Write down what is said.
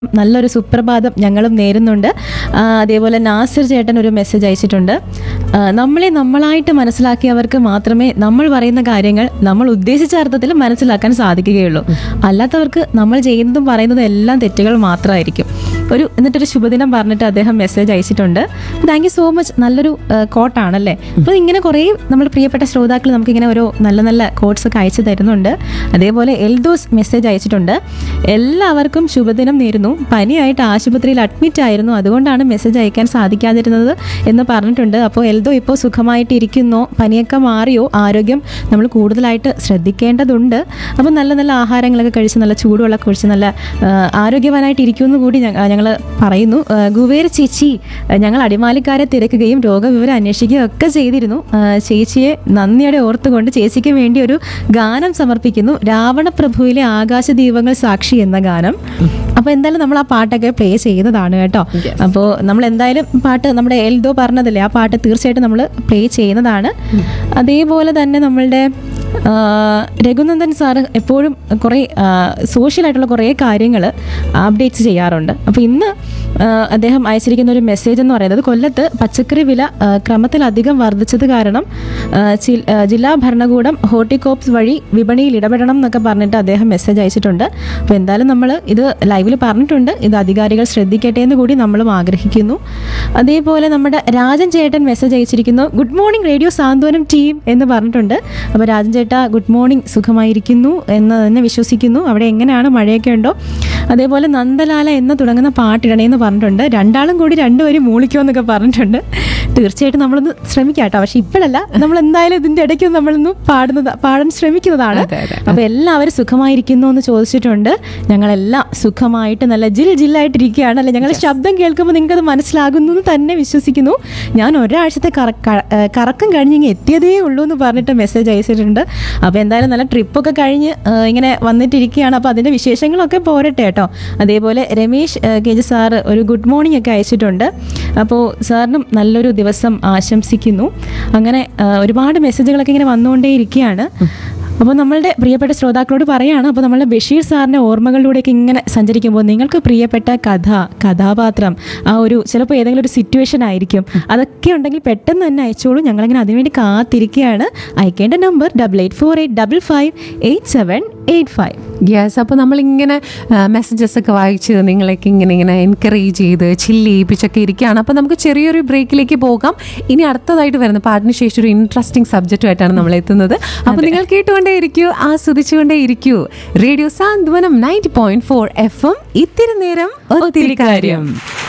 നല്ലൊരു സുപ്രഭാതം ഞങ്ങളും നേരുന്നുണ്ട് ആ, അതേപോലെ നാസിർ ചേട്ടൻ ഒരു മെസ്സേജ് അയച്ചിട്ടുണ്ട് ആ, നമ്മളെ നമ്മളായിട്ട് മനസ്സിലാക്കിയവർക്ക് മാത്രമേ നമ്മൾ പറയുന്ന കാര്യങ്ങൾ നമ്മൾ ഉദ്ദേശിച്ച അർത്ഥത്തിൽ മനസ്സിലാക്കാൻ സാധിക്കുകയുള്ളൂ അല്ലാത്തവർക്ക് നമ്മൾ ചെയ്യുന്നതും പറയുന്നതും എല്ലാം തെറ്റുകൾ മാത്രമായിരിക്കും ഒരു എന്നിട്ടൊരു ശുഭദിനം പറഞ്ഞിട്ട് അദ്ദേഹം മെസ്സേജ് അയച്ചിട്ടുണ്ട് താങ്ക് യു സോ മച്ച് നല്ലൊരു കോട്ടാണല്ലേ അപ്പോൾ ഇങ്ങനെ കുറേ നമ്മുടെ പ്രിയപ്പെട്ട ശ്രോതാക്കൾ നമുക്കിങ്ങനെ ഓരോ നല്ല നല്ല കോട്ട്സ് ഒക്കെ അയച്ചു തരുന്നുണ്ട് അതേപോലെ എൽദോസ് മെസ്സേജ് അയച്ചിട്ടുണ്ട് എല്ലാവർക്കും ശുഭദിനം നേരുന്നു പനിയായിട്ട് ആശുപത്രിയിൽ അഡ്മിറ്റ് ആയിരുന്നു അതുകൊണ്ടാണ് മെസ്സേജ് അയക്കാൻ സാധിക്കാതിരുന്നത് എന്ന് പറഞ്ഞിട്ടുണ്ട് അപ്പോൾ എൽദോ ഇപ്പോൾ സുഖമായിട്ട് ഇരിക്കുന്നോ പനിയൊക്കെ മാറിയോ ആരോഗ്യം നമ്മൾ കൂടുതലായിട്ട് ശ്രദ്ധിക്കേണ്ടതുണ്ട് അപ്പോൾ നല്ല നല്ല ആഹാരങ്ങളൊക്കെ കഴിച്ച് നല്ല ചൂടുവെള്ളമൊക്കെ കുടിച്ച് നല്ല ആ, ആരോഗ്യവാനായിട്ട് ഇരിക്കുമെന്ന് കൂടി ഞങ്ങൾ പറയുന്നു ആ, ഗുവേർ ചേച്ചി ആ, ഞങ്ങൾ അടിമാലിക്കാരെ തിരക്കുകയും രോഗവിവരം അന്വേഷിക്കുകയും ഒക്കെ ചെയ്തിരുന്നു ആ, ചേച്ചിയെ നന്ദിയോടെ ഓർത്തുകൊണ്ട് ചേച്ചിക്ക് വേണ്ടി ഒരു ഗാനം സമർപ്പിക്കുന്നു രാവണപ്രഭുവിലെ ആകാശദീപങ്ങൾ സാക്ഷി എന്ന ഗാനം അപ്പോൾ എന്തായാലും നമ്മൾ ആ പാട്ടൊക്കെ പ്ലേ ചെയ്യുന്നതാണ് കേട്ടോ അപ്പോൾ നമ്മൾ എന്തായാലും പാട്ട് നമ്മുടെ എൽദോ പറഞ്ഞതല്ലേ ആ പാട്ട് തീർച്ചയായിട്ടും നമ്മൾ പ്ലേ ചെയ്യുന്നതാണ് അതേപോലെ തന്നെ നമ്മളുടെ ആ, രഘുനന്ദൻ സാറ് എപ്പോഴും കുറേ സോഷ്യലായിട്ടുള്ള കുറേ കാര്യങ്ങൾ അപ്ഡേറ്റ്സ് ചെയ്യാറുണ്ട് അപ്പോൾ ഇന്ന് ആ, അദ്ദേഹം അയച്ചിരിക്കുന്ന ഒരു മെസ്സേജ് എന്ന് പറയുന്നത് കൊല്ലത്ത് പച്ചക്കറി വില ആ, ക്രമത്തിലധികം വർദ്ധിച്ചത് കാരണം ആ, ചി- ആ, ജില്ലാ ഭരണകൂടം ഹോർട്ടികോപ്സ് വഴി വിപണിയിൽ ഇടപെടണം എന്നൊക്കെ പറഞ്ഞിട്ട് അദ്ദേഹം മെസ്സേജ് അയച്ചിട്ടുണ്ട് അപ്പോൾ എന്തായാലും നമ്മൾ ഇത് ലൈവിൽ പറഞ്ഞിട്ടുണ്ട് ഇത് അധികാരികൾ ശ്രദ്ധിക്കട്ടെ എന്ന് കൂടി നമ്മളും ആഗ്രഹിക്കുന്നു അതേപോലെ നമ്മുടെ രാജൻ ചേട്ടൻ മെസ്സേജ് അയച്ചിരിക്കുന്നു good morning radio Santhwanam team എന്ന് പറഞ്ഞിട്ടുണ്ട് അപ്പോൾ രാജൻ ചേട്ടാ ഗുഡ് മോർണിംഗ് സുഖമായിരിക്കുന്നു എന്ന് തന്നെ വിശ്വസിക്കുന്നു അവിടെ എങ്ങനെയാണ് മഴയൊക്കെ ഉണ്ടോ അതേപോലെ നന്ദലാല എന്ന് തുടങ്ങുന്ന പാട്ടിടണേന്ന് പറഞ്ഞിട്ടുണ്ട് രണ്ടാളും കൂടി രണ്ടുപേരും മൂളിക്കുമെന്നൊക്കെ പറഞ്ഞിട്ടുണ്ട് തീർച്ചയായിട്ടും നമ്മളൊന്ന് ശ്രമിക്കാം കേട്ടോ പക്ഷെ ഇപ്പോഴല്ല നമ്മൾ എന്തായാലും ഇതിന്റെ ഇടയ്ക്ക് നമ്മളൊന്ന് പാടുന്നത് പാടാൻ ശ്രമിക്കുന്നതാണ് അതെ, അതെ. അപ്പൊ എല്ലാവരും സുഖമായിരിക്കുന്നു എന്ന് ചോദിച്ചിട്ടുണ്ട് ഞങ്ങളെല്ലാം സുഖമായിട്ട് നല്ല ജിൽ ജില്ലായിട്ടിരിക്കുകയാണ് അല്ലെ ഞങ്ങളുടെ ശബ്ദം കേൾക്കുമ്പോൾ നിങ്ങൾക്ക് അത് മനസ്സിലാകുന്നു എന്ന് തന്നെ വിശ്വസിക്കുന്നു ഞാൻ ഒരാഴ്ചത്തെ കറ- ക- ഏഹ് കറക്കം കഴിഞ്ഞ് ഇങ്ങനെ എത്തിയതേ ഉള്ളൂ എന്ന് പറഞ്ഞിട്ട് മെസ്സേജ് അയച്ചിട്ടുണ്ട് അപ്പോൾ എന്തായാലും നല്ല ട്രിപ്പൊക്കെ കഴിഞ്ഞ് ഏഹ് ഇങ്ങനെ വന്നിട്ടിരിക്കുകയാണ് അപ്പോൾ അതിൻ്റെ വിശേഷങ്ങളൊക്കെ പോരട്ടെ കേട്ടോ അതേപോലെ രമേശ് ഏഹ് കെ ജി സാറ് ഒരു ഗുഡ് മോർണിംഗ് ഒക്കെ അയച്ചിട്ടുണ്ട് അപ്പോൾ സാറിനും നല്ലൊരു ദിവസം ആശംസിക്കുന്നു അങ്ങനെ ഏഹ് ഒരുപാട് മെസ്സേജുകളൊക്കെ ഇങ്ങനെ വന്നുകൊണ്ടേ ഇരിക്കുകയാണ് അപ്പോൾ നമ്മളുടെ പ്രിയപ്പെട്ട ശ്രോതാക്കളോട് പറയാണ് അപ്പോൾ നമ്മളുടെ ബഷീർ സാറിൻ്റെ ഓർമ്മകളിലൂടെയൊക്കെ ഇങ്ങനെ സഞ്ചരിക്കുമ്പോൾ നിങ്ങൾക്ക് പ്രിയപ്പെട്ട കഥ കഥാപാത്രം ആ ഒരു ചിലപ്പോൾ ഏതെങ്കിലും ഒരു സിറ്റുവേഷൻ ആയിരിക്കും അതൊക്കെ ഉണ്ടെങ്കിൽ പെട്ടെന്ന് തന്നെ അയച്ചോളൂ ഞങ്ങളിങ്ങനെ അതിനുവേണ്ടി കാത്തിരിക്കുകയാണ് അയക്കേണ്ട number double eight four eight double five eight seven eight five yes അപ്പോൾ നമ്മളിങ്ങനെ മെസ്സേജസ് ഒക്കെ വായിച്ച് നിങ്ങളെയൊക്കെ ഇങ്ങനെ ഇങ്ങനെ എൻകറേജ് ചെയ്ത് ചില്ല് ചെയ്യിപ്പിച്ചൊക്കെ ഇരിക്കുകയാണ് അപ്പോൾ നമുക്ക് ചെറിയൊരു ബ്രേക്കിലേക്ക് പോകാം ഇനി അടുത്തതായിട്ട് വരുന്ന പാട്ടിന് ശേഷം ഒരു ഇൻട്രസ്റ്റിംഗ് സബ്ജക്റ്റുമായിട്ടാണ് നമ്മൾ എത്തുന്നത് അപ്പോൾ നിങ്ങൾ കേട്ടുകൊണ്ടേ ഇരിക്കൂ ആസ്വദിച്ചുകൊണ്ടേ ഇരിക്കൂ radio Santhwanam ninety point four F M ഇത്തിരി നേരം ഒത്തിരി കാര്യം